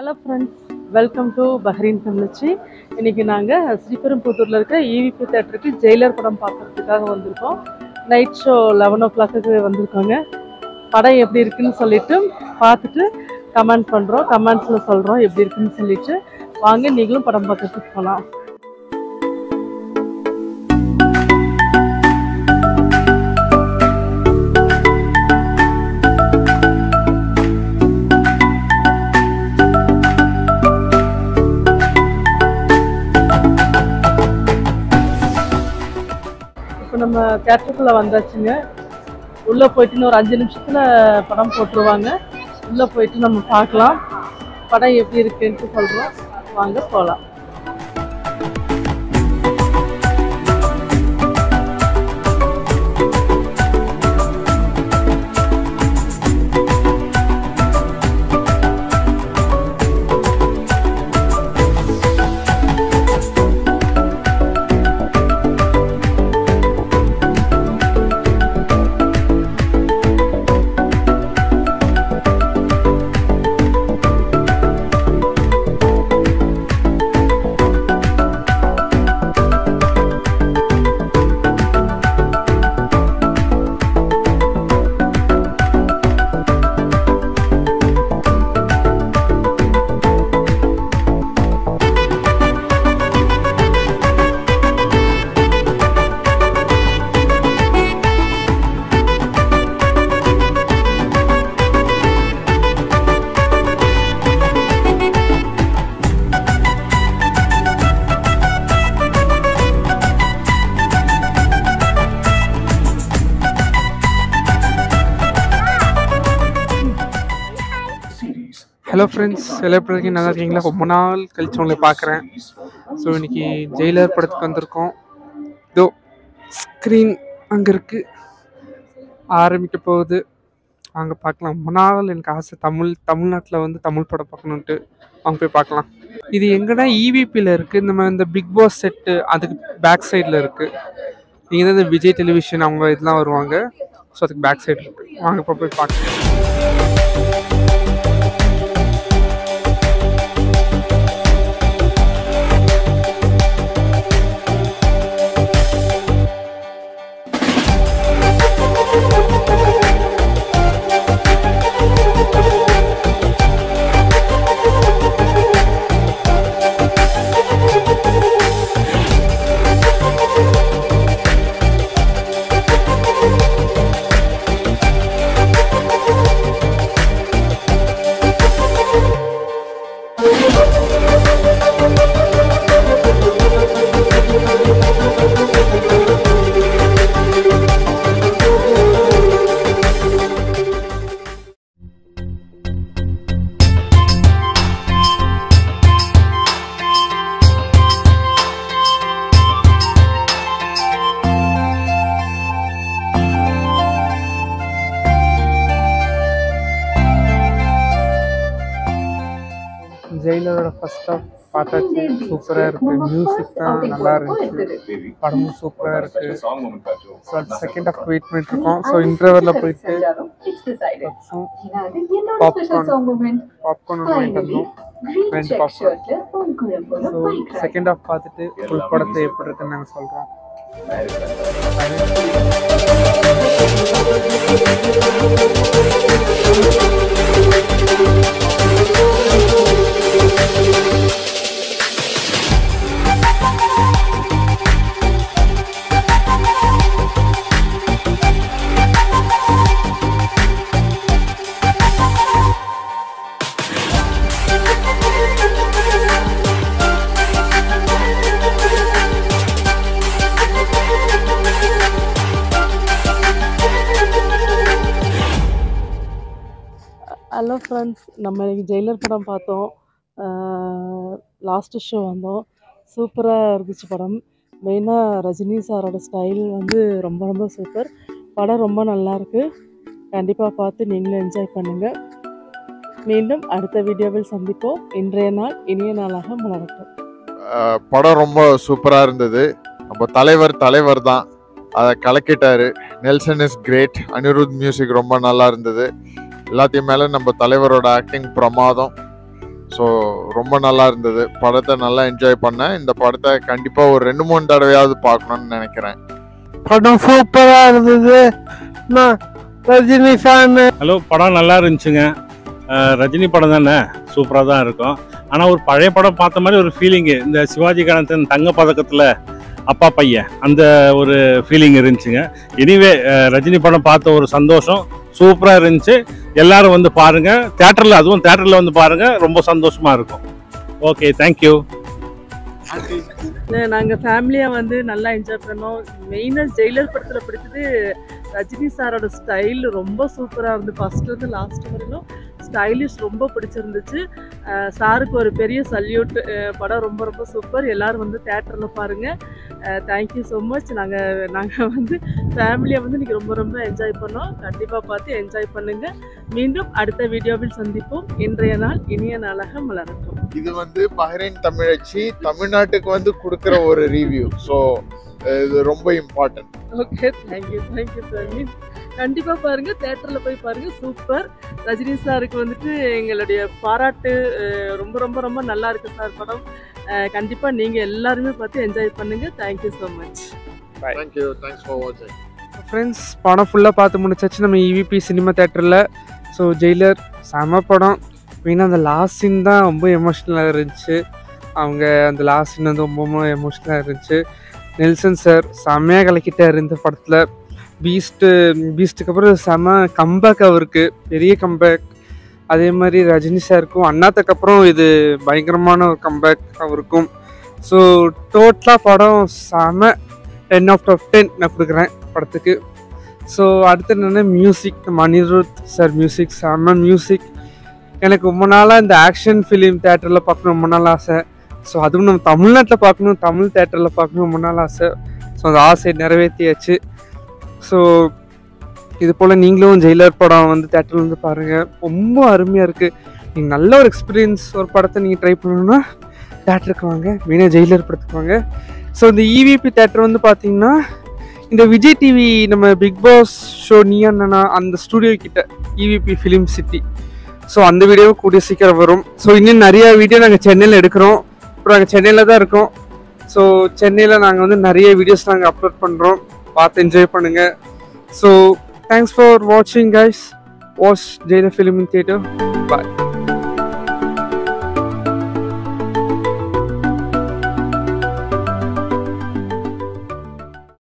hello friends welcome to Bahrain தமிழச்சி இன்னைக்கு நாங்கள் ஸ்ரீபெரும்புத்தூரில் இருக்கிற இவிபி தேட்டருக்கு ஜெயிலர் படம் பார்க்கறதுக்காக வந்திருக்கோம் night show eleven o'clock வந்திருக்கோங்க படம் எப்படி இருக்குன்னு சொல்லிட்டு பார்த்துட்டு கமெண்ட் பண்ணுறோம் கமெண்ட்ஸில் சொல்கிறோம் எப்படி இருக்குன்னு சொல்லிட்டு வாங்க நீங்களும் படம் பார்க்கறதுக்கு போகலாம் இப்போ நம்ம தேட்டருக்குள்ளே வந்தாச்சுங்க உள்ளே போயிட்டு இன்னும் ஒரு அஞ்சு நிமிஷத்தில் படம் போட்டுருவாங்க உள்ளே போயிட்டு நம்ம பார்க்கலாம் படம் எப்படி இருக்குன்ட்டு சொல்கிறோம் வாங்க போகலாம் ஹலோ ஃப்ரெண்ட்ஸ் எல்லாம் எப்படி இருக்கீங்க நல்லா இருக்கீங்களா ரொம்ப நாள் கழிச்சு உங்களை பார்க்குறேன் ஸோ இன்னைக்கு ஜெயிலர் படத்துக்கு வந்திருக்கோம் இதோ ஸ்க்ரீன் அங்கே இருக்குது ஆரம்பிக்க போகுது அங்கே பார்க்கலாம் ரொம்ப நாள் எனக்கு ஆசை தமிழ் தமிழ்நாட்டில் வந்து தமிழ் படம் பார்க்கணுன்ட்டு அவங்க போய் பார்க்கலாம் இது எங்கன்னா இவிபியில் இருக்குது இந்த மாதிரி இந்த பிக் பாஸ் செட்டு அதுக்கு பேக் சைடில் இருக்குது இங்கே தான் இந்த விஜய் டெலிவிஷன் அவங்க இதெல்லாம் வருவாங்க ஸோ அதுக்கு பேக் சைடு இருக்குது வாங்க இப்போ போய் பார்க்கலாம் ஜெயிலரோட ஃபர்ஸ்ட் ஆஃப் பார்த்தாச்சு சூப்பராக இருக்கு மியூசிக் தான் நல்லா இருந்துச்சு படமும் சூப்பராக இருக்கு ஸோ செகண்ட் ஆஃப் வெயிட் பண்ணிட்டு இருக்கோம் ஸோ இன்டர்வலில் போயிட்டு பாப்கார்ன் பாப்கார்ன் வாங்கிட்டு வந்தோம் ரெண்டு பாப்கார்ன் ஸோ செகண்ட் ஆஃப் பார்த்துட்டு ஃபுல் படத்தை எப்படி இருக்குன்னு நாங்கள் சொல்கிறோம் ஹலோ ஃப்ரெண்ட்ஸ் நம்ம இன்னைக்கு ஜெயிலர் படம் பார்த்தோம் லாஸ்ட்டு ஷோ வந்தோம் சூப்பராக இருந்துச்சு படம் மெயினாக ரஜினி சாரோட ஸ்டைல் வந்து ரொம்ப ரொம்ப சூப்பர் படம் ரொம்ப நல்லா இருக்கு கண்டிப்பாக பார்த்து நீங்களும் என்ஜாய் பண்ணுங்கள் மீண்டும் அடுத்த வீடியோவில் சந்திப்போம் இன்றைய நாள் இனிய நாளாக மலரட்டும் அஹ் படம் ரொம்ப சூப்பராக இருந்தது நம்ம தலைவர் தலைவர் தான் அதை கலக்கிட்டாரு Nelson is great Anirudh music ரொம்ப நல்லா இருந்தது எல்லாத்தையும் மேலே நம்ம தலைவரோட ஆக்டிங் பிரமாதம் ஸோ ஸோ ரொம்ப நல்லா இருந்தது படத்தை நல்லா என்ஜாய் பண்ணேன் இந்த படத்தை கண்டிப்பாக ஒரு ரெண்டு மூணு தடவையாவது பார்க்கணும்னு நினைக்கிறேன் படம் சூப்பரா இருந்தது நான் ரஜினி ஃபேன் ஹலோ படம் நல்லா இருந்துச்சுங்க அஹ் ரஜினி படம் தானே சூப்பராக தான் இருக்கும் ஆனால் ஒரு பழைய படம் பார்த்த மாதிரி ஒரு ஃபீலிங்கு இந்த சிவாஜி கணேசன் தங்க பதக்கத்தில் அப்பா பையன் அந்த ஒரு ஃபீலிங் இருந்துச்சுங்க எனிவே ரஜினி படம் பார்த்த ஒரு சந்தோஷம் சூப்பராக இருந்துச்சு எல்லாரும் வந்து பாருங்க தேட்டரில் அதுவும் தேட்டரில் வந்து பாருங்க ரொம்ப சந்தோஷமா இருக்கும் ஓகே தேங்க்யூ நாங்கள் ஃபேமிலியாக வந்து நல்லா என்ஜாய் பண்ணோம் மெயினாக ஜெயிலர் படத்தில் பிடிச்சது ரஜினி சாரோட ஸ்டைல் ரொம்ப சூப்பராக இருந்து ஃபஸ்ட்லேருந்து லாஸ்ட் வரையிலும் ஸ்டைலிஷ் ரொம்ப பிடிச்சிருந்துச்சு அஹ் சாருக்கு ஒரு பெரிய சல்யூட் படம் ரொம்ப ரொம்ப சூப்பர் எல்லாரும் வந்து தேட்டரில் பாருங்கள் தேங்க்யூ ஸோ மச் நாங்கள் நாங்கள் வந்து ஃபேமிலியாக வந்து இன்றைக்கி ரொம்ப ரொம்ப என்ஜாய் பண்ணோம் கண்டிப்பாக பார்த்து என்ஜாய் பண்ணுங்கள் மீண்டும் அடுத்த வீடியோவில் சந்திப்போம் இன்றைய நாள் இனிய நாளாக மலரட்டும் இது வந்து பஹ்ரைன் தமிழச்சி தமிழ்நாட்டுக்கு வந்து கொடுக்குற ஒரு ரிவ்யூ ஸோ இது ரொம்ப important okay thank you thank you sir கண்டிப்பாக பாருங்கள் தேட்டரில் போய் பாருங்கள் சூப்பர் ரஜினி சாருக்கு வந்துட்டு எங்களுடைய பாராட்டு அஹ், ரொம்ப ரொம்ப ரொம்ப நல்லா இருக்கு சார் படம் கண்டிப்பாக நீங்கள் எல்லாருமே பார்த்து என்ஜாய் பண்ணுங்கள் thank you so much thank you thanks for வாட்சிங் ஃப்ரெண்ட்ஸ் படம் ஃபுல்லாக பார்த்து முடிச்சாச்சு நம்ம இவிபி சினிமா தேட்டரில் ஸோ ஜெயிலர் செம படம் மெயினாக அந்த லாஸ்ட் சீன் தான் ரொம்ப எமோஷ்னலாக இருந்துச்சு அவங்க அந்த லாஸ்ட் சீன் வந்து ரொம்ப எமோஷ்னலாக இருந்துச்சு நெல்சன் சார் செம்மையாக கலக்கிட்டார் இந்த படத்தில் பீஸ்ட்டு பீஸ்ட்டுக்கு அப்புறம் செம கம்பேக் அவருக்கு பெரிய கம்பேக் அதே மாதிரி ரஜினி சாருக்கும் அண்ணாத்துக்கு அப்புறம் இது பயங்கரமான ஒரு கம்பேக் அவருக்கும் ஸோ டோட்டலாக படம் செம டென் ஆஃப் ஆஃப் டென் நான் கொடுக்குறேன் படத்துக்கு ஸோ அடுத்து என்னென்னா மியூசிக் நம்ம அனிருத் சார் மியூசிக் செம்ம மியூசிக் எனக்கு ரொம்ப நாளாக இந்த ஆக்ஷன் ஃபிலிம் தேட்டரில் பார்க்கணும் ரொம்ப நாள் ஆசை ஸோ அதுவும் நம்ம தமிழ்நாட்டில் பார்க்கணும் தமிழ் தேட்டரில் பார்க்கணும் ரொம்ப நாள் ஆசை ஸோ அந்த ஆசை நிறைவேற்றியாச்சு ஸோ இது போல் நீங்களும் ஜெயிலர் படம் வந்து தேட்டரில் வந்து பாருங்கள் ரொம்ப அருமையாக இருக்குது நீங்கள் நல்ல ஒரு எக்ஸ்பீரியன்ஸ் ஒரு படத்தை நீங்கள் ட்ரை பண்ணணுன்னா தேட்டருக்கு வாங்க மெயினாக ஜெயிலர் படத்துக்கு வாங்க ஸோ இந்த இவிபி தேட்டர் வந்து பார்த்தீங்கன்னா இந்த விஜய் டிவி நம்ம பிக் பாஸ் ஷோ நீ அண்ணனா அந்த ஸ்டூடியோ கிட்ட இவிபி ஃபிலிம் சிட்டி ஸோ அந்த வீடியோ கூடிய சீக்கிரம் வரும் ஸோ இன்னும் நிறைய வீடியோ நாங்கள் சென்னையில் எடுக்கிறோம் அப்புறம் நாங்கள் சென்னையில் தான் இருக்கோம் ஸோ சென்னையில் நாங்கள் வந்து நிறைய வீடியோஸ் நாங்கள் அப்லோட் பண்ணுறோம் பார்த்து என்ஜாய் பண்ணுங்கள் ஸோ தேங்க்ஸ் ஃபார் வாட்சிங் guys watch Jailer film theatre பாய்